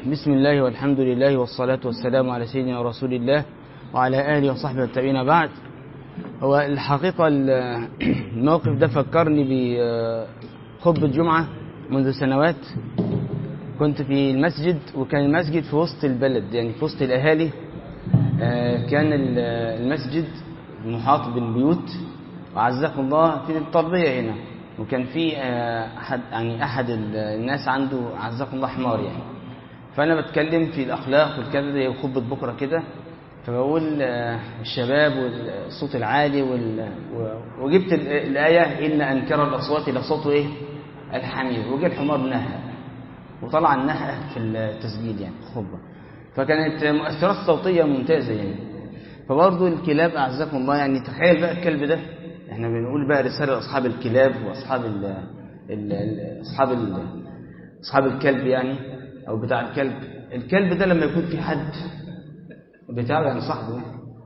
بسم الله والحمد لله والصلاة والسلام على سيدنا رسول الله وعلى آله وصحبه والتابعين بعد هو الحقيقة الموقف ده فكرني بخطبة جمعة منذ سنوات كنت في المسجد وكان المسجد في وسط البلد يعني في وسط الأهالي كان المسجد محاط بالبيوت وعزكم الله في التربية هنا وكان في أحد يعني أحد الناس عنده عزكم الله حمار يعني فأنا بتكلم في الأخلاق والكلام ده خطبة بكرة كده فبقول الشباب والصوت العالي وال... وجبت الآية إن أنكر الأصوات لصوت إيه الحمير وجاء الحمار نهى وطلع النهى في التسجيل يعني خطبة فكانت مؤثرات صوتية ممتازة يعني فبرضه الكلاب أعزكم الله يعني تخيل بقى الكلب ده احنا بنقول بقى رسالة لأصحاب الكلاب وأصحاب ال ال ال أصحاب ال أصحاب الكلب يعني أو بتاع الكلب الكلب ده لما يكون في حد بتاعه يعني صاحبه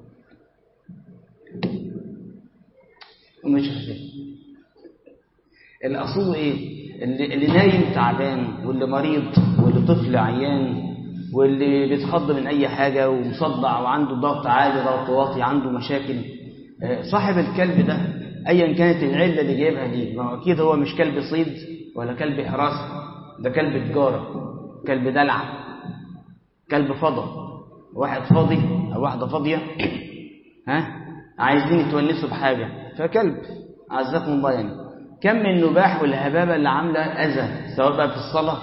ومش عارف الأصول إيه اللي, اللي نايم تعبان واللي مريض واللي طفل عيان واللي بيتخض من أي حاجة ومصدع وعنده ضغط عالي ضغط واطي عنده مشاكل صاحب الكلب ده ايا كانت العله اللي جايبها دي ما هو اكيد هو مش كلب صيد ولا كلب حراسه ده كلب تجاره كلب دلع كلب فضا واحد فاضي او واحده فاضيه ها عايزين يتونسوا بحاجه فكلب عزكم الله يعني كم من النباح والهبابه اللي عامله اذى سواء بقى في الصلاه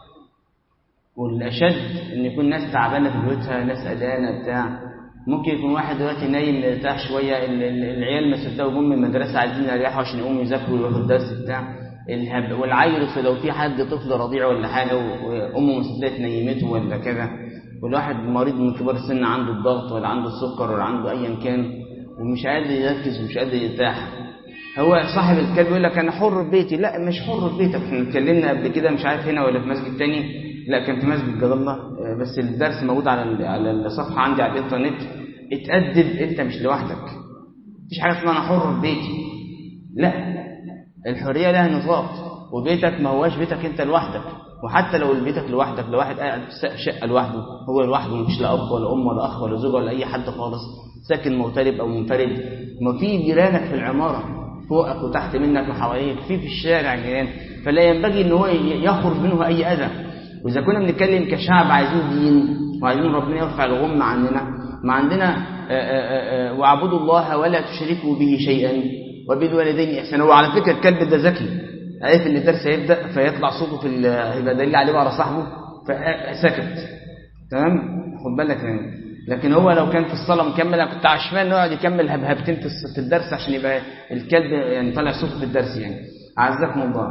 والاشد ان يكون ناس تعبانه في بيوتها ناس قلقانه بتاع ممكن يكون واحد دلوقتي نايم مرتاح شويه العيال ما صدقوا جم من المدرسه عايزين يريحوا عشان يقوموا يذاكروا ويروحوا الدرس بتاع الهب والعيل لو في حد طفل رضيع ولا حاجه وامه ما صدقت نيمته ولا كذا والواحد مريض من كبار السن عنده الضغط ولا عنده السكر ولا عنده ايا كان ومش قادر يركز ومش قادر يرتاح هو صاحب الكلب يقول لك انا حر في بيتي لا مش حر في بيتك احنا اتكلمنا قبل كده مش عارف هنا ولا في مسجد تاني لا كان في مسجد جد الله بس الدرس موجود على على الصفحه عندي على الانترنت اتأدب انت مش لوحدك مفيش حاجه اسمها انا حر في بيتي لا الحريه لها نطاق وبيتك ما هواش بيتك انت لوحدك وحتى لو بيتك لوحدك لو واحد قاعد في شقه لوحده هو لوحده مش لا اب ولا ام ولا اخ ولا زوجه ولا اي حد خالص ساكن مغترب او منفرد ما في جيرانك في العماره فوقك وتحت منك وحواليك في في الشارع جيران فلا ينبغي ان هو يخرج منه اي اذى واذا كنا بنتكلم كشعب عايزين دين وعايزين ربنا يرفع الغم عننا ما عندنا واعبدوا الله ولا تشركوا به شيئا وبالوالدين احسانا وعلى فكره الكلب ده ذكي عارف ان الدرس هيبدا فيطلع صوته في هيبقى دليل عليه على صاحبه فسكت تمام خد بالك يعني لكن هو لو كان في الصلاه مكمل انا كنت عشمان يقعد يكمل هبهبتين في الدرس عشان يبقى الكلب يعني طالع صوته في الدرس يعني اعزكم الله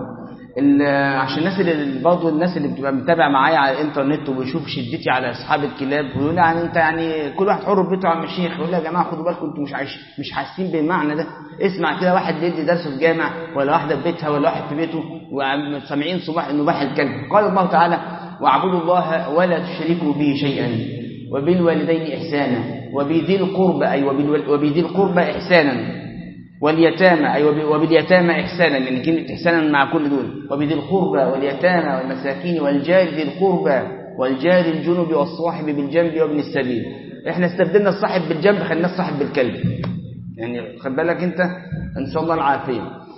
عشان الناس اللي برضه الناس اللي بتبقى متابعه معايا على الانترنت وبيشوف شدتي على اصحاب الكلاب ويقول يعني انت يعني كل واحد حر في بيته يا عم الشيخ يقول يا جماعه خدوا بالكم انتوا مش عايش مش حاسين بالمعنى ده اسمع كده واحد بيدي درس في جامع ولا واحده في بيتها ولا واحد في بيته وسامعين صباح نباح الكلب قال الله تعالى واعبدوا الله ولا تشركوا به شيئا وبالوالدين احسانا وبذي القربى اي وبذي القربى احسانا واليتامى أي وباليتامى إحسانا لأن كلمة إحسانا مع كل دول وبذي القربى واليتامى والمساكين والجار ذي القربى والجار الجنب والصاحب بالجنب وابن السبيل إحنا استبدلنا الصاحب بالجنب خلينا الصاحب بالكلب يعني خد بالك أنت إن شاء الله العافية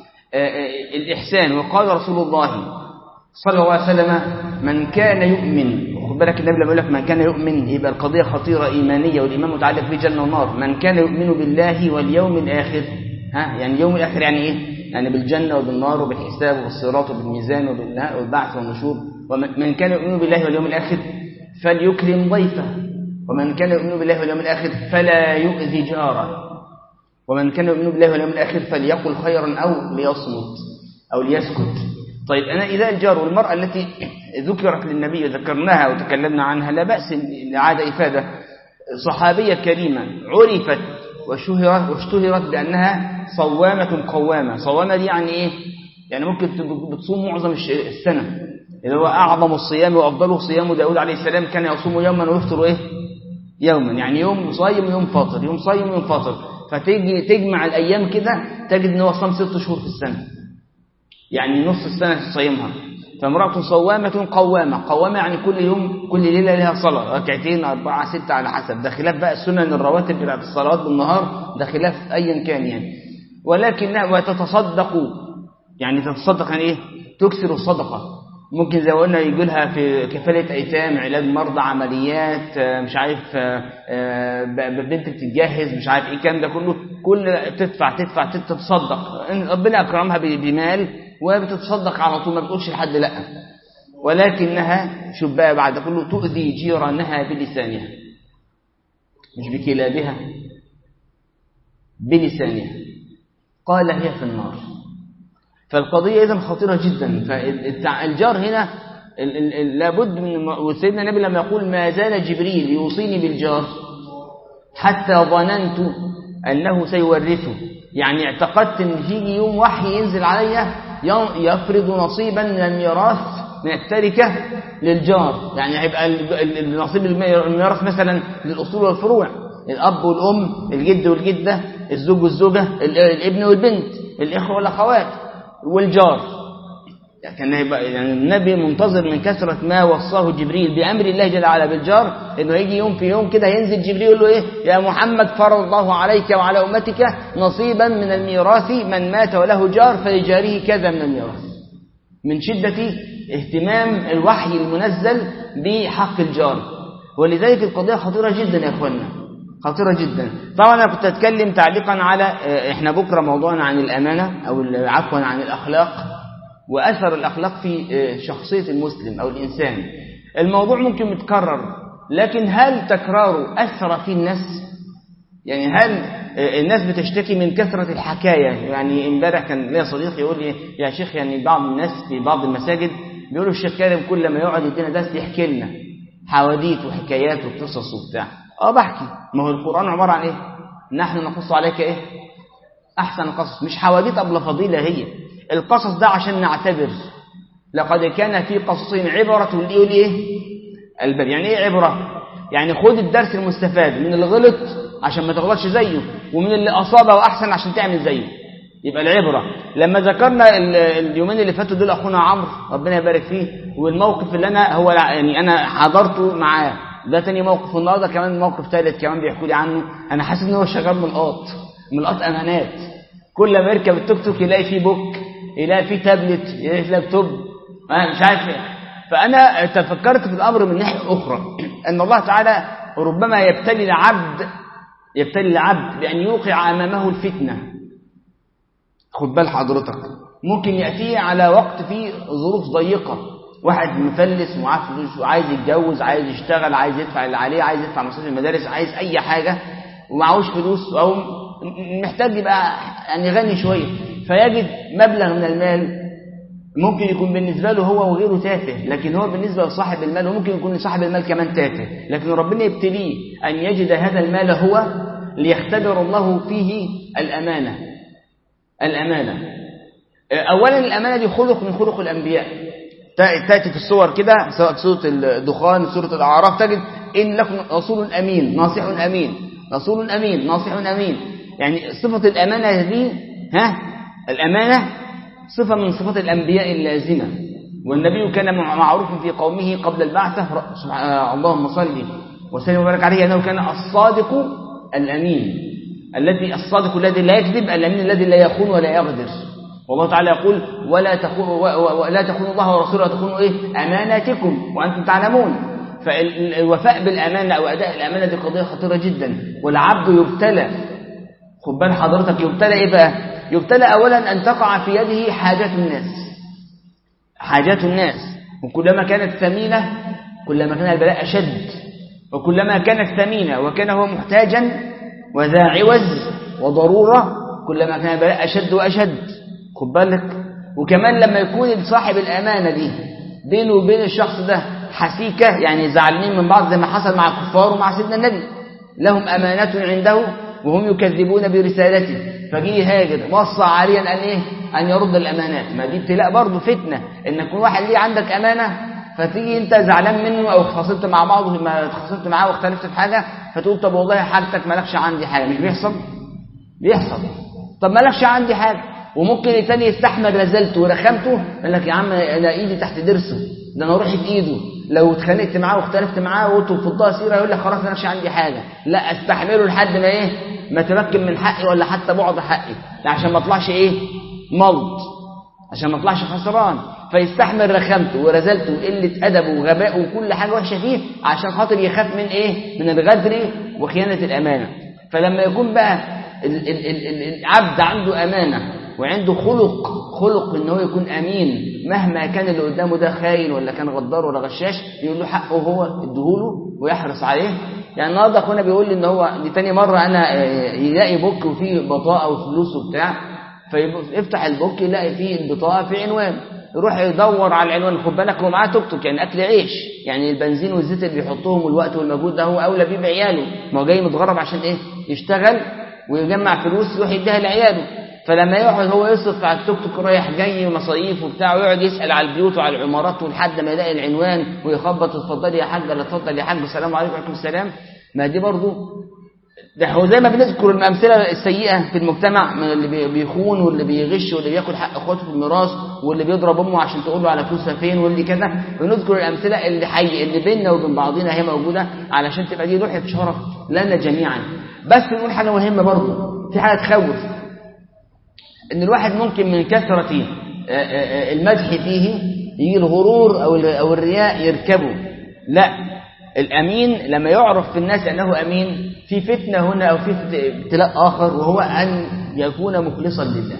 الإحسان وقال رسول الله صلى الله عليه وسلم من كان يؤمن خد بالك النبي لما يقول لك من كان يؤمن يبقى القضية خطيرة إيمانية والإيمان متعلق به جنة ونار من كان يؤمن بالله واليوم الآخر ها يعني يوم الآخر يعني إيه يعني بالجنة وبالنار وبالحساب وبالصراط وبالميزان وبالبعث والنشور ومن كان يؤمن بالله واليوم الآخر فليكرم ضيفه ومن كان يؤمن بالله واليوم الآخر فلا يؤذي جاره ومن كان يؤمن بالله واليوم الآخر فليقل خيرا أو ليصمت أو ليسكت طيب أنا إذا الجار والمرأة التي ذكرت للنبي وذكرناها وتكلمنا عنها لا بأس لعادة إفادة صحابية كريمة عرفت وشهرت واشتهرت بأنها صوامة قوامة صوامة دي يعني إيه؟ يعني ممكن بتصوم معظم السنة اللي هو أعظم الصيام وأفضله صيام داود عليه السلام كان يصوم يوما ويفطر إيه؟ يوما يعني يوم صايم ويوم فاطر يوم صايم ويوم فاطر فتيجي تجمع الأيام كده تجد إن هو صام ست شهور في السنة يعني نص السنة تصيمها فامرأة صوامة قوامة قوامة يعني كل يوم كل ليلة لها صلاة ركعتين أربعة ستة على حسب ده خلاف بقى السنن الرواتب بتاعت الصلوات بالنهار ده خلاف أيا كان يعني ولكن وتتصدق يعني تتصدق يعني إيه تكسر الصدقة ممكن زي ما قلنا يجي لها في كفالة أيتام علاج مرضى عمليات مش عارف بنت بتتجهز مش عارف إيه الكلام ده كله كل تدفع تدفع تتصدق ربنا أكرمها بمال وبتتصدق على طول ما بتقولش لحد لا ولكنها شوف بقى بعد كله تؤذي جيرانها بلسانها مش بكلابها بلسانها قال هي في النار فالقضية إذن خطيرة جدا فالجار هنا لابد من وسيدنا النبي لما يقول ما زال جبريل يوصيني بالجار حتى ظننت أنه سيورثه يعني اعتقدت أن يجي يوم وحي ينزل عليا يفرض نصيبا من الميراث من التركة للجار يعني هيبقى النصيب الميراث مثلا للأصول والفروع الأب والأم الجد والجدة الزوج والزوجة الابن والبنت الإخوة والأخوات والجار كان يعني النبي منتظر من كثرة ما وصاه جبريل بأمر الله جل وعلا بالجار إنه يجي يوم في يوم كده ينزل جبريل يقول له إيه يا محمد فرض الله عليك وعلى أمتك نصيبا من الميراث من مات وله جار فلجاره كذا من الميراث من شدة اهتمام الوحي المنزل بحق الجار ولذلك القضية خطيرة جدا يا أخوانا خطيرة جدا طبعا أنا كنت أتكلم تعليقا على إحنا بكرة موضوعنا عن الأمانة أو عفوا عن الأخلاق وأثر الأخلاق في شخصية المسلم أو الإنسان الموضوع ممكن يتكرر لكن هل تكراره أثر في الناس يعني هل الناس بتشتكي من كثرة الحكاية يعني امبارح كان ليا صديق يقول لي يا شيخ يعني بعض الناس في بعض المساجد بيقولوا الشيخ كريم كل ما يقعد يدينا درس يحكي لنا حواديت وحكايات وقصص وبتاع اه بحكي ما هو القرآن عبارة عن ايه نحن نقص عليك ايه احسن قصص مش حواديت ابله فضيلة هي القصص ده عشان نعتبر لقد كان في قصصهم عبرة لإيه لإيه الباب يعني إيه عبرة يعني خد الدرس المستفاد من اللي غلط عشان ما تغلطش زيه ومن اللي أصابه وأحسن عشان تعمل زيه يبقى العبرة لما ذكرنا اليومين اللي فاتوا دول أخونا عمرو ربنا يبارك فيه والموقف اللي أنا هو يعني أنا حضرته معاه ده تاني موقف النهارده كمان موقف ثالث كمان بيحكوا لي عنه أنا حاسس إن هو شغال ملقاط ملقاط أمانات كل ما يركب التوك توك يلاقي فيه بوك يلاقي فيه تابلت يلاقي فيه لابتوب مش عارف ايه فأنا تفكرت في الأمر من ناحية أخرى أن الله تعالى ربما يبتلي العبد يبتلي العبد بأن يوقع أمامه الفتنة خد بال حضرتك ممكن يأتيه على وقت فيه ظروف ضيقة واحد مفلس معاه فلوس وعايز يتجوز عايز يشتغل عايز يدفع اللي عليه عايز يدفع مصاريف المدارس عايز أي حاجة ومعهوش فلوس أو محتاج يبقى يعني غني شوية فيجد مبلغ من المال ممكن يكون بالنسبة له هو وغيره تافه لكن هو بالنسبة لصاحب المال وممكن يكون لصاحب المال كمان تافه لكن ربنا يبتليه أن يجد هذا المال هو ليختبر الله فيه الأمانة الأمانة أولا الأمانة دي خلق من خلق الأنبياء تأتي في الصور كده سواء سورة الدخان سورة الأعراف تجد إن لكم رسول أمين ناصح أمين رسول أمين ناصح أمين يعني صفة الأمانة دي ها الأمانة صفة من صفات الأنبياء اللازمة والنبي كان معروف في قومه قبل البعثة اللهم صل وسلم وبارك عليه أنه كان الصادق الأمين الذي الصادق الذي لا يكذب الأمين الذي لا يخون ولا يغدر والله تعالى يقول ولا تخونوا ولا تخونوا الله ورسوله وتخونوا ايه اماناتكم وانتم تعلمون فالوفاء بالامانه او اداء الامانه دي قضيه خطيره جدا والعبد يبتلى خد بال حضرتك يبتلى ايه بقى يبتلى اولا ان تقع في يده حاجات الناس حاجات الناس وكلما كانت ثمينه كلما كان البلاء اشد وكلما كانت ثمينه وكان هو محتاجا وذا عوز وضروره كلما كان البلاء اشد واشد خد بالك وكمان لما يكون صاحب الأمانة دي بينه وبين الشخص ده حسيكة يعني زعلانين من بعض زي ما حصل مع الكفار ومع سيدنا النبي لهم أمانة عنده وهم يكذبون برسالته فجي يهاجر وصى عليا أن إيه أن يرد الأمانات ما دي ابتلاء برضه فتنة إن يكون واحد ليه عندك أمانة فتيجي أنت زعلان منه أو خاصمت مع بعض ما خاصمت معاه واختلفت في حاجة فتقول طب والله حاجتك مالكش عندي حاجة مش بيحصل بيحصل طب مالكش عندي حاجة وممكن التاني يستحمل رزلته ورخامته يقول لك يا عم انا ايدي تحت ضرسه ده انا روحي في ايده لو اتخانقت معاه واختلفت معاه وتفضها سيره يقول لك خلاص انا مش عندي حاجه لا استحمله لحد ما ايه ما تمكن من حقي ولا حتى بعد حقي ده عشان ما اطلعش ايه ملط عشان ما اطلعش خسران فيستحمل رخامته ورزلته وقله ادبه وغبائه وكل حاجه وحشه فيه عشان خاطر يخاف من ايه من الغدر وخيانه الامانه فلما يكون بقى ال- ال- ال- العبد عنده امانه وعنده خلق خلق ان هو يكون امين مهما كان اللي قدامه ده خاين ولا كان غدار ولا غشاش يقول له حقه هو اديهوله ويحرص عليه يعني النهارده اخونا بيقول لي ان هو دي تاني مره انا آه، يلاقي بوك وفيه بطاقه وفلوس وبتاع فيفتح البوك يلاقي فيه البطاقه في عنوان يروح يدور على العنوان خد بالك هو معاه توك توك يعني اكل عيش يعني البنزين والزيت اللي بيحطهم والوقت والمجهود ده هو اولى بيه بعياله ما هو جاي متغرب عشان ايه يشتغل ويجمع فلوس يروح يديها لعياله فلما يقعد هو يصرف على التوك توك رايح جاي ومصاريف وبتاع ويقعد يسال على البيوت وعلى العمارات ولحد ما يلاقي العنوان ويخبط اتفضلي يا حاج ولا اتفضل يا حاج السلام عليكم وعليكم السلام ما دي برضه ده هو زي ما بنذكر الامثله السيئه في المجتمع من اللي بي- بيخون واللي بيغش واللي بياكل حق اخواته في الميراث واللي بيضرب امه عشان تقول له على فلوسها فين واللي كذا بنذكر الامثله اللي حي اللي بيننا وبين بعضنا هي موجوده علشان تبقى دي لوحه شرف لنا جميعا بس نقول حاجه مهمه برضه في حاجه تخوف ان الواحد ممكن من كثره آه، آه، آه، المدح فيه يجي الغرور او ال- او الرياء يركبه لا الامين لما يعرف في الناس انه امين في فتنه هنا او في ابتلاء اخر وهو ان يكون مخلصا لله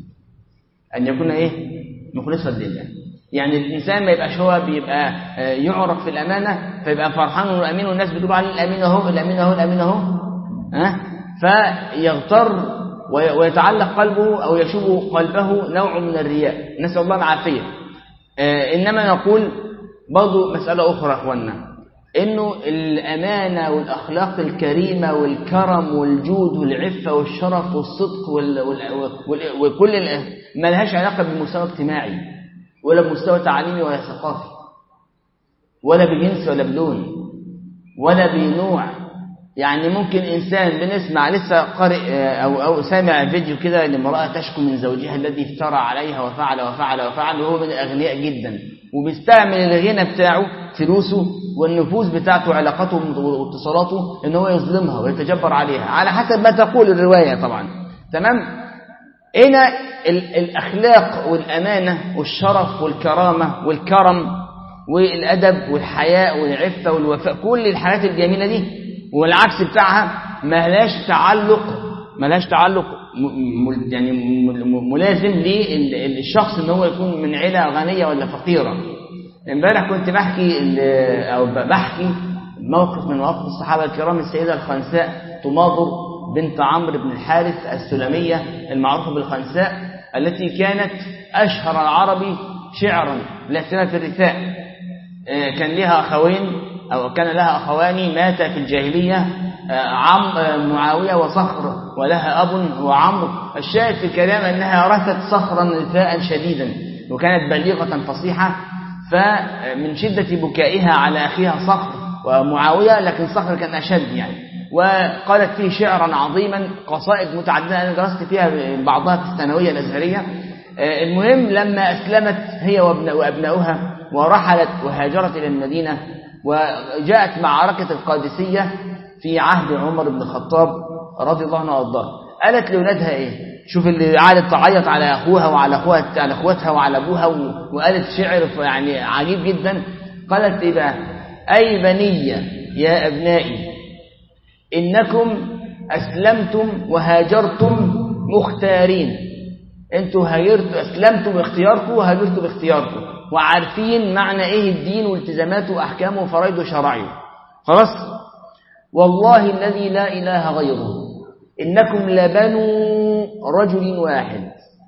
ان يكون ايه مخلصا لله يعني الانسان ما يبقاش هو بيبقى آه، يعرف في الامانه فيبقى فرحان انه امين والناس بتقول عليه الامين اهو الامين اهو الامين اهو ها فيغتر وي- ويتعلق قلبه او يشوب قلبه نوع من الرياء نسال الله العافيه آه، انما نقول برضو مساله اخرى يا اخوانا انه الامانه والاخلاق الكريمه والكرم والجود والعفه والشرف والصدق وال... وال... وال... وكل ال... ما لهاش علاقه بمستوى اجتماعي ولا بمستوى تعليمي ولا ثقافي ولا بجنس ولا بلون ولا بنوع يعني ممكن إنسان بنسمع لسه قارئ آه، أو أو سامع فيديو كده لامرأة تشكو من زوجها الذي افترى عليها وفعل وفعل وفعل وهو من الأغنياء جدا وبيستعمل الغنى بتاعه فلوسه والنفوذ بتاعته علاقاته واتصالاته إن هو يظلمها ويتجبر عليها على حسب ما تقول الرواية طبعا تمام هنا ال- الأخلاق والأمانة والشرف والكرامة والكرم والأدب والحياء والعفة والوفاء كل الحاجات الجميلة دي والعكس بتاعها ملهاش تعلق ملهاش تعلق م- م- يعني م- ملازم للشخص ان هو يكون من عيلة غنية ولا فقيرة امبارح كنت بحكي ال- او ب- بحكي موقف من مواقف الصحابة الكرام السيدة الخنساء تماضر بنت عمرو بن الحارث السلمية المعروفة بالخنساء التي كانت أشهر العرب شعرا لا سيما في الرثاء آه، كان لها أخوين أو كان لها أخوان ماتا في الجاهلية آه، عم آه، معاوية وصخر ولها أب وعمرو الشاهد في الكلام أنها رثت صخرا رثاء شديدا وكانت بليغة فصيحة فمن شدة بكائها على أخيها صخر ومعاوية لكن صخر كان أشد يعني وقالت فيه شعرا عظيما قصائد متعددة أنا درست فيها بعضها في الثانوية الأزهرية آه، المهم لما أسلمت هي وابن- وأبناؤها ورحلت وهاجرت إلى المدينة وجاءت معركة القادسية في عهد عمر بن الخطاب رضي الله عنه وارضاه قالت لأولادها إيه شوف اللي قعدت تعيط على أخوها وعلى أخوها على أخواتها وعلى أبوها و- وقالت شعر يعني عجيب جدا قالت إيه بقى أي بني يا أبنائي إنكم أسلمتم وهاجرتم مختارين انتوا هاجرتوا اسلمتوا باختياركم وهاجرتوا باختياركم وعارفين معنى ايه الدين والتزاماته واحكامه وفرائضه وشرائعه خلاص والله الذي لا اله غيره انكم لبنو رجل واحد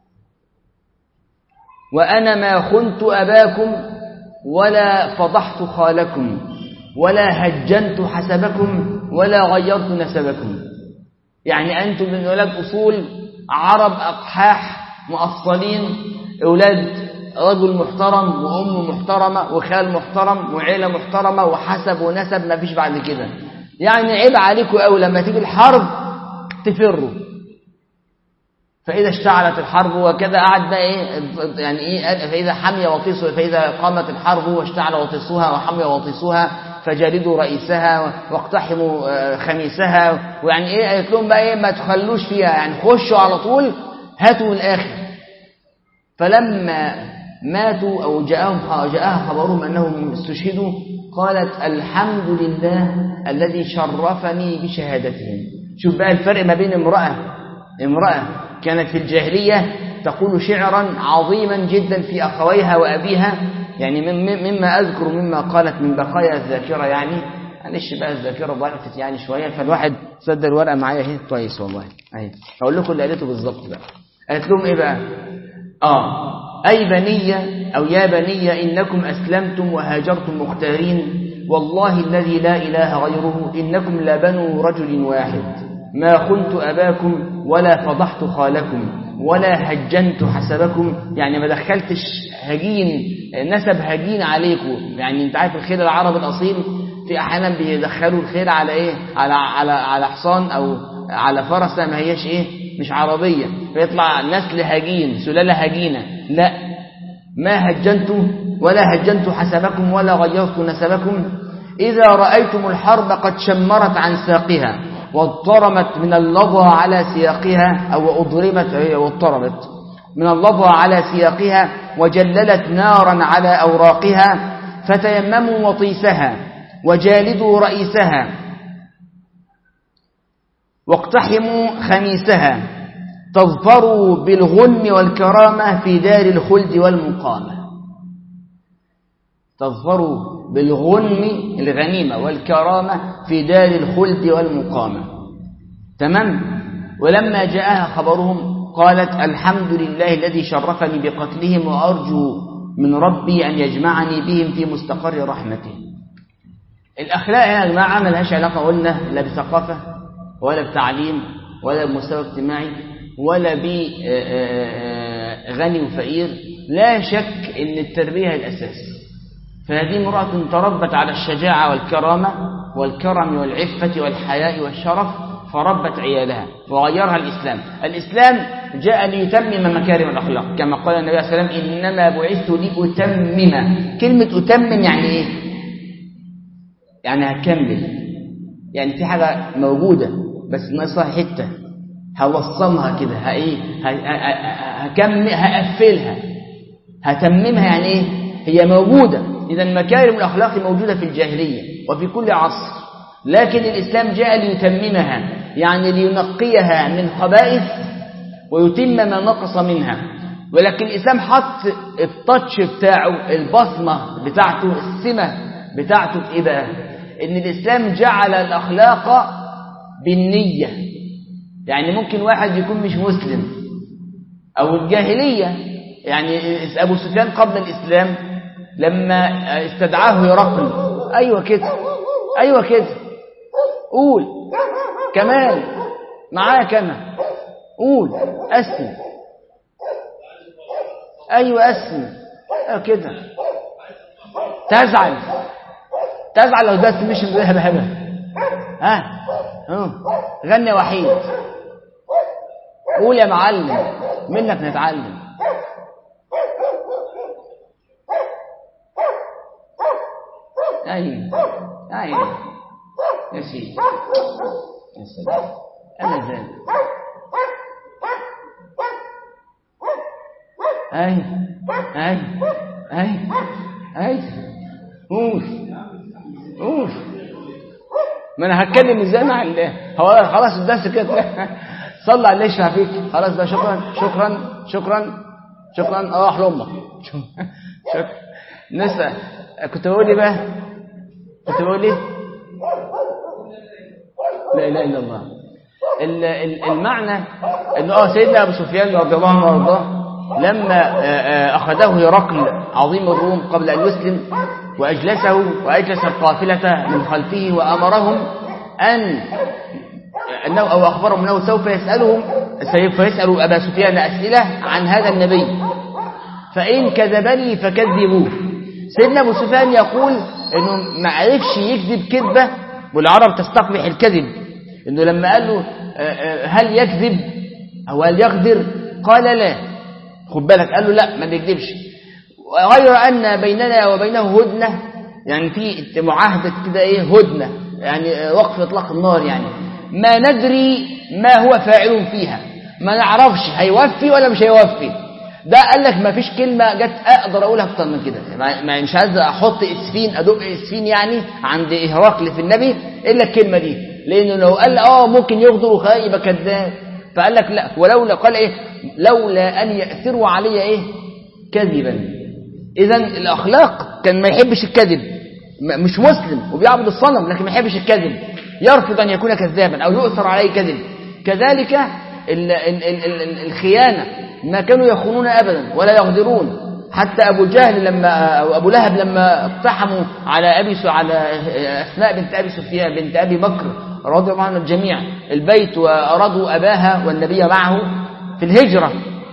وانا ما خنت اباكم ولا فضحت خالكم ولا هجنت حسبكم ولا غيرت نسبكم يعني أنتم من أولاد أصول عرب أقحاح مؤصلين أولاد رجل محترم وأم محترمة وخال محترم وعيلة محترمة وحسب ونسب ما فيش بعد كده يعني عيب عليكم أوي لما تيجي الحرب تفروا فإذا اشتعلت الحرب وكذا قعد بقى إيه يعني إيه فإذا حمي وطيسها فإذا قامت الحرب واشتعل وطيسها وحمي وطيسها فجلدوا رئيسها واقتحموا خميسها ويعني إيه قالت لهم بقى إيه ما تخلوش فيها يعني خشوا على طول هاتوا الآخر فلما ماتوا أو جاءهم جاءها خبرهم أنهم استشهدوا قالت الحمد لله الذي شرفني بشهادتهم شوف بقى الفرق ما بين امرأة امرأة كانت في الجاهلية تقول شعرا عظيما جدا في أخويها وأبيها يعني مما أذكر مما قالت من بقايا الذاكرة يعني معلش بقى الذاكرة ضعفت يعني شوية فالواحد سد الورقة معايا اهي كويس والله اهي هقول لكم اللي قالته بالظبط بقى قالت لهم ايه بقى اه أي بني أو يا بني إنكم أسلمتم وهاجرتم مختارين والله الذي لا إله غيره إنكم لبنو رجل واحد ما خنت أباكم ولا فضحت خالكم ولا هجنت حسبكم يعني ما دخلتش هجين نسب هجين عليكم يعني انت عارف الخيل العربي الأصيل في أحيانا بيدخلوا الخيل على إيه على على على حصان أو على فرسة ما هيش إيه مش عربية فيطلع نسل هجين سلالة هجينة لا ما هجنت ولا هجنت حسبكم ولا غيرت نسبكم إذا رأيتم الحرب قد شمرت عن ساقها واضطرمت من اللظى على سياقها أو أضرمت هي واضطرمت من اللظى على سياقها وجللت نارا على أوراقها فتيمموا وطيسها وجالدوا رئيسها واقتحموا خميسها تظفروا بالغنم والكرامة في دار الخلد والمقامة تظفروا بالغنم الغنيمة والكرامة في دار الخلد والمقامة تمام ولما جاءها خبرهم قالت الحمد لله الذي شرفني بقتلهم وأرجو من ربي أن يجمعني بهم في مستقر رحمته الأخلاق يا جماعة ما لهاش علاقة قلنا لا بثقافة ولا بتعليم ولا بمستوى اجتماعي ولا بغني وفقير لا شك ان التربية هي الأساس فهذه امرأة تربت على الشجاعة والكرامة والكرم والعفة والحياء والشرف فربت عيالها وغيرها الإسلام الإسلام جاء ليتمم مكارم الأخلاق كما قال النبي صلى الله عليه وسلم إنما بعثت لأتمم كلمة أتمم يعني إيه؟ يعني هكمل يعني في حاجة موجودة بس ناقصها حتة هوصمها كده هايه هكمل هقفلها هتممها يعني ايه هي موجودة إذا مكارم الأخلاق موجودة في الجاهلية وفي كل عصر لكن الإسلام جاء ليتممها يعني لينقيها من خبائث ويتم ما نقص منها ولكن الإسلام حط التاتش بتاعه البصمة بتاعته السمة بتاعته في إيه بقى إن الإسلام جعل الأخلاق بالنية يعني ممكن واحد يكون مش مسلم أو الجاهلية يعني أبو سفيان قبل الإسلام لما استدعاه يرقل أيوة كده أيوة كده قول كمان معاك أنا قول أسلم أيوة أسلم أيوة كده تزعل تزعل لو ده مش هبه هبه ها ها غني وحيد قول يا معلم منك نتعلم ايوه ايوه يا سيدي يا سلام انا ذلك ايوه ايوه ايوه ايوه قول قول ما انا هتكلم ازاي مع الله هو خلاص الدرس كده صلى على اللي يشفع فيك خلاص بقى شكرا شكرا شكرا شكرا اروح لامك شكرا نسى كنت بقول ايه بقى كنت بقول ايه لا اله الا الله المعنى انه اه سيدنا ابو سفيان رضي الله عنه وارضاه لما اخذه هرقل عظيم الروم قبل ان يسلم واجلسه واجلس القافله من خلفه وامرهم ان أنه أو أخبرهم أنه سوف يسألهم سوف يسأل أبا سفيان أسئلة عن هذا النبي فإن كذبني فكذبوه سيدنا أبو سفيان يقول أنه ما عرفش يكذب كذبة والعرب تستقبح الكذب أنه لما قال له هل يكذب أو هل يغدر قال لا خد بالك قال له لا ما بيكذبش غير أن بيننا وبينه هدنة يعني في معاهدة كده إيه هدنة يعني وقف إطلاق النار يعني ما ندري ما هو فاعل فيها ما نعرفش هيوفي ولا مش هيوفي ده قال لك ما فيش كلمة جت أقدر أقولها أكتر من كده ما مش عايز أحط إسفين أدق إسفين يعني عند هرقل في النبي إلا الكلمة دي لأنه لو قال آه ممكن يغدر وخاء يبقى كذاب فقال لك لا ولولا قال إيه لولا أن يأثروا علي إيه كذبا إذا الأخلاق كان ما يحبش الكذب مش مسلم وبيعبد الصنم لكن ما يحبش الكذب يرفض أن يكون كذابا أو يؤثر عليه كذب كذلك ال ال ال الخيانة ما كانوا يخونون أبدا ولا يغدرون حتى أبو جهل لما أو أبو لهب لما اقتحموا على أبي على أسماء بنت أبي سفيان بنت أبي بكر رضي الله عنهم الجميع البيت وأرادوا أباها والنبي معه في الهجرة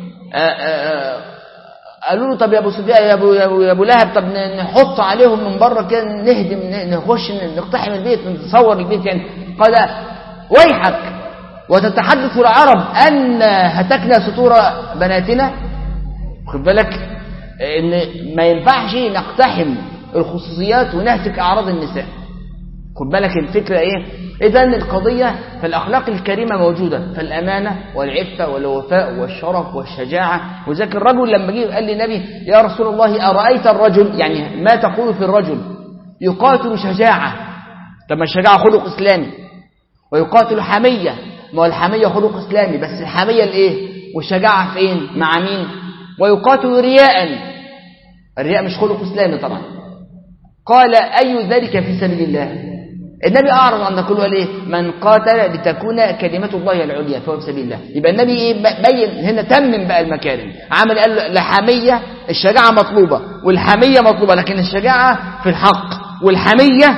قالوا له طب يا ابو سفيان يا ابو يا ابو لهب طب نحط عليهم من بره كده نهدم نخش نقتحم البيت نتصور البيت يعني قال ويحك وتتحدث العرب ان هتكنا ستور بناتنا خد بالك ان ما ينفعش نقتحم الخصوصيات ونهتك اعراض النساء خد بالك الفكرة ايه اذا القضية فالاخلاق الكريمة موجودة فالامانة والعفة والوفاء والشرف والشجاعة وذاك الرجل لما جه قال لي النبي يا رسول الله أرأيت الرجل يعني ما تقول في الرجل يقاتل شجاعة طب ما الشجاعة خلق اسلامي ويقاتل حمية ما هو الحمية خلق اسلامي بس الحمية الايه والشجاعة فين مع مين ويقاتل رياء الرياء مش خلق اسلامي طبعا قال أي ذلك في سبيل الله النبي أعرض عن كل قال إيه من قاتل لتكون كلمة الله العليا فهو في سبيل الله يبقى النبي إيه بين هنا تمم بقى المكارم عمل قال الحمية الشجاعة مطلوبة والحمية مطلوبة لكن الشجاعة في الحق والحمية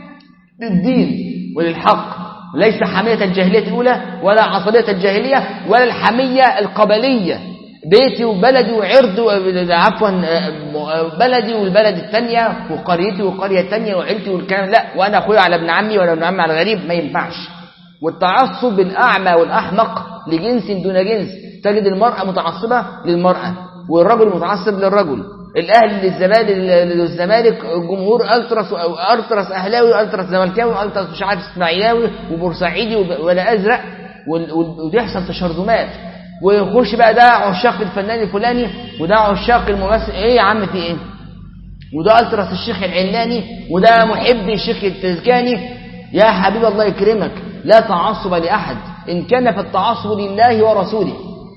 للدين وللحق ليس حمية الجاهلية الأولى ولا عصبية الجاهلية ولا الحمية القبلية بيتي وبلدي وعرضي عفوا بلدي والبلد الثانية وقريتي والقرية الثانية وعيلتي والكلام لا وأنا أخويا على ابن عمي ولا ابن عمي على الغريب ما ينفعش والتعصب الأعمى والأحمق لجنس دون جنس تجد المرأة متعصبة للمرأة والرجل متعصب للرجل الأهل للزمالك للزمالك الجمهور ألترس ألترس أهلاوي ألترس زملكاوي ألترس مش عارف إسماعيلاوي وبورسعيدي ولا أزرق وتحصل تشرذمات ويخش بقى ده عشاق الفنان الفلاني وده عشاق الممثل ايه يا عم في ايه وده الترس الشيخ العلاني وده محب الشيخ التزكاني يا حبيب الله يكرمك لا تعصب لأحد إن كان فالتعصب لله ورسوله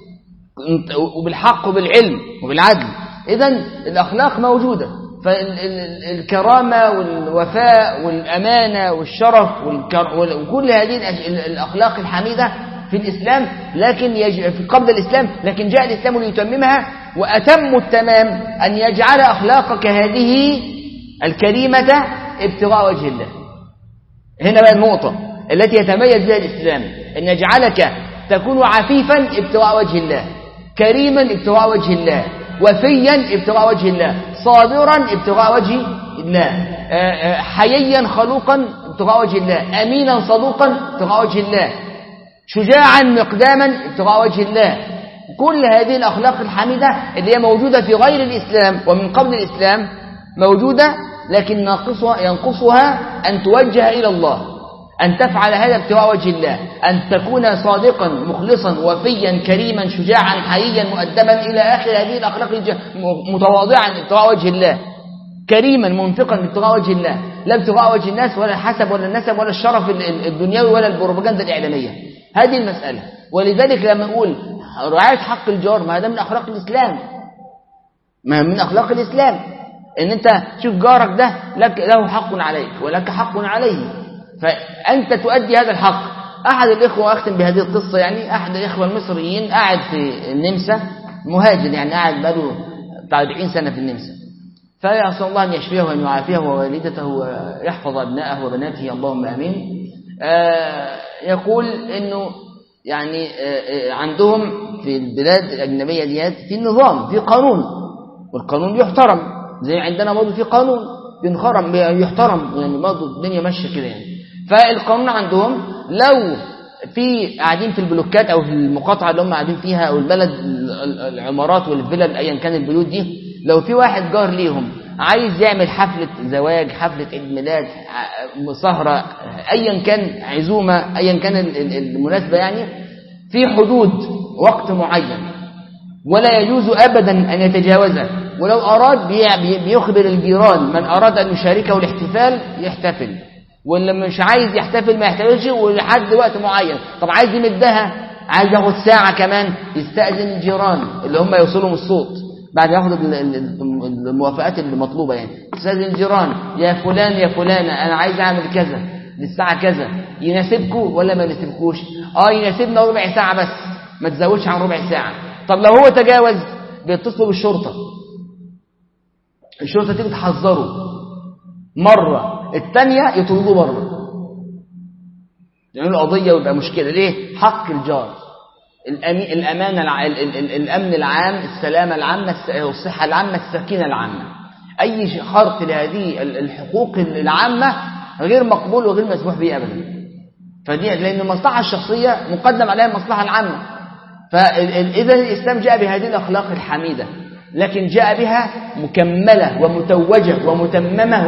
وبالحق وبالعلم وبالعدل إذا الأخلاق موجودة فالكرامة والوفاء والأمانة والشرف وكل هذه الأخلاق الحميدة في الإسلام لكن يج... في قبل الإسلام لكن جاء الإسلام ليتممها وأتم التمام أن يجعل أخلاقك هذه الكريمة ابتغاء وجه الله هنا بقى النقطة التي يتميز بها الإسلام أن يجعلك تكون عفيفا ابتغاء وجه الله كريما ابتغاء وجه الله وفيا ابتغاء وجه الله صابرا ابتغاء وجه الله حييا خلوقا ابتغاء وجه الله أمينا صدوقا ابتغاء وجه الله شجاعا مقداما ابتغاء وجه الله كل هذه الأخلاق الحميدة اللي هي موجودة في غير الإسلام ومن قبل الإسلام موجودة لكن ناقصها ينقصها أن توجه إلى الله أن تفعل هذا ابتغاء وجه الله أن تكون صادقا مخلصا وفيا كريما شجاعا حييا مؤدبا إلى آخر هذه الأخلاق متواضعا ابتغاء وجه الله كريما منفقا ابتغاء وجه الله لا ابتغاء وجه الناس ولا الحسب ولا النسب ولا الشرف الدنيوي ولا البروباغندا الإعلامية هذه المسألة ولذلك لما نقول رعاية حق الجار ما هذا من أخلاق الإسلام ما من أخلاق الإسلام إن أنت شوف جارك ده لك له حق عليك ولك حق عليه فأنت تؤدي هذا الحق أحد الإخوة وأختم بهذه القصة يعني أحد الإخوة المصريين قاعد في النمسا مهاجر يعني قاعد بقاله بتاع 40 سنة في النمسا فيسأل الله أن يشفيه وأن يعافيه ووالدته ويحفظ أبنائه وبناته اللهم آمين آه يقول انه يعني عندهم في البلاد الأجنبية ديات في نظام في قانون والقانون يحترم زي عندنا برضه في قانون بينخرم يحترم يعني برضه الدنيا ماشيه كده يعني فالقانون عندهم لو في قاعدين في البلوكات او في المقاطعه اللي هم قاعدين فيها او البلد العمارات والفلل ايا كان البيوت دي لو في واحد جار ليهم عايز يعمل حفله زواج حفله عيد ميلاد سهره ايا كان عزومه ايا كان المناسبه يعني في حدود وقت معين ولا يجوز ابدا ان يتجاوزه ولو اراد بيخبر الجيران من اراد ان يشاركه الاحتفال يحتفل واللي مش عايز يحتفل ما يحتفلش ولحد وقت معين طب عايز يمدها عايز ياخد ساعة كمان يستأذن الجيران اللي هم يوصلهم الصوت بعد ياخد الموافقات المطلوبة يعني يستأذن الجيران يا فلان يا فلانة أنا عايز أعمل كذا للساعة كذا يناسبكم ولا ما يناسبكوش اه يناسبنا ربع ساعة بس ما تزودش عن ربع ساعة طب لو هو تجاوز بيتصلوا بالشرطة الشرطة تيجي تحذره مرة الثانية يطردوه بره يعملوا قضية ويبقى مشكلة ليه؟ حق الجار الأمي... الأمانة الع... ال... ال... ال... الأمن العام السلامة العامة الصحة العامة السكينة العامة أي خرق لهذه الحقوق العامة غير مقبول وغير مسموح به أبدا فدي لأن المصلحة الشخصية مقدم عليها المصلحة العامة فإذا الإسلام جاء بهذه الأخلاق الحميدة لكن جاء بها مكملة ومتوجة ومتممة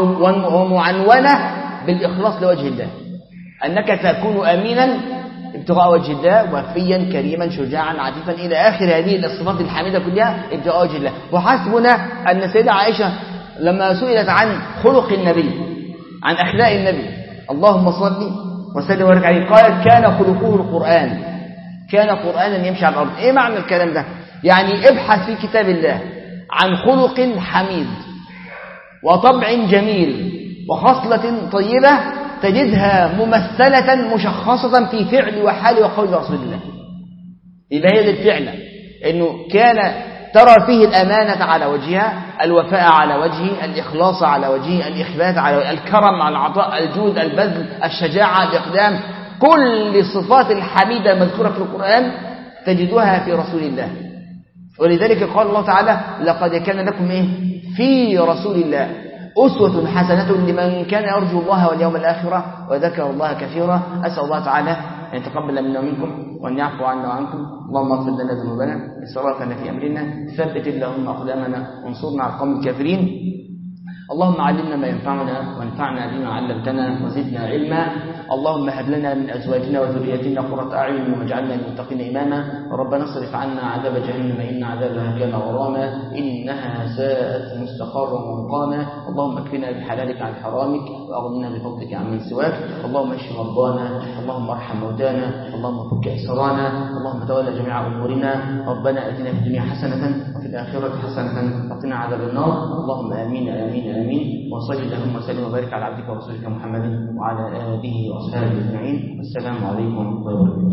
ومعنونة بالإخلاص لوجه الله أنك تكون أمينا ابتغاء وجه الله وفيا كريما شجاعا عفيفا إلى آخر هذه الصفات الحميدة كلها ابتغاء وجه الله وحسبنا أن سيدة عائشة لما سئلت عن خلق النبي عن أخلاق النبي اللهم صل وسلم وبارك عليه قالت كان خلقه القرآن كان قرآنا يمشي على الأرض إيه معنى الكلام ده يعني ابحث في كتاب الله عن خلق حميد وطبع جميل وخصلة طيبة تجدها ممثلة مشخصة في فعل وحال وقول رسول الله يبقى هي دي الفعلة انه كان ترى فيه الأمانة على وجهها الوفاء على وجهه الإخلاص على وجهه الإخبات على وجهه الكرم على العطاء الجود البذل الشجاعة الإقدام كل الصفات الحميدة المذكورة في القرآن تجدها في رسول الله ولذلك قال الله تعالى لقد كان لكم إيه في رسول الله أسوة حسنة لمن كان يرجو الله واليوم الآخرة وذكر الله كثيرا أسأل الله تعالى أن يتقبل منا ومنكم وأن يعفو عنا وعنكم اللهم اغفر لنا ذنوبنا إسرافنا في أمرنا ثبت اللهم أقدامنا وانصرنا على القوم الكافرين اللهم علمنا ما ينفعنا وانفعنا بما علمتنا وزدنا علما اللهم هب لنا من أزواجنا وذريتنا قرة أعين واجعلنا للمتقين إماما ربنا اصرف عنا عذاب جهنم إن عذابها كان غراما إنها ساءت مستقرا ومقاما اللهم اكفنا بحلالك عن حرامك وأغننا بفضلك عن من سواك اللهم اشف مرضانا اللهم ارحم موتانا اللهم فك أسرانا اللهم تولى جميع أمورنا ربنا آتنا في الدنيا حسنة وفي الآخرة حسنة وقنا عذاب النار اللهم آمين آمين آمين وصل اللهم وسلم وبارك على عبدك ورسولك محمد وعلى آله وأصحابه أجمعين والسلام عليكم ورحمة الله وبركاته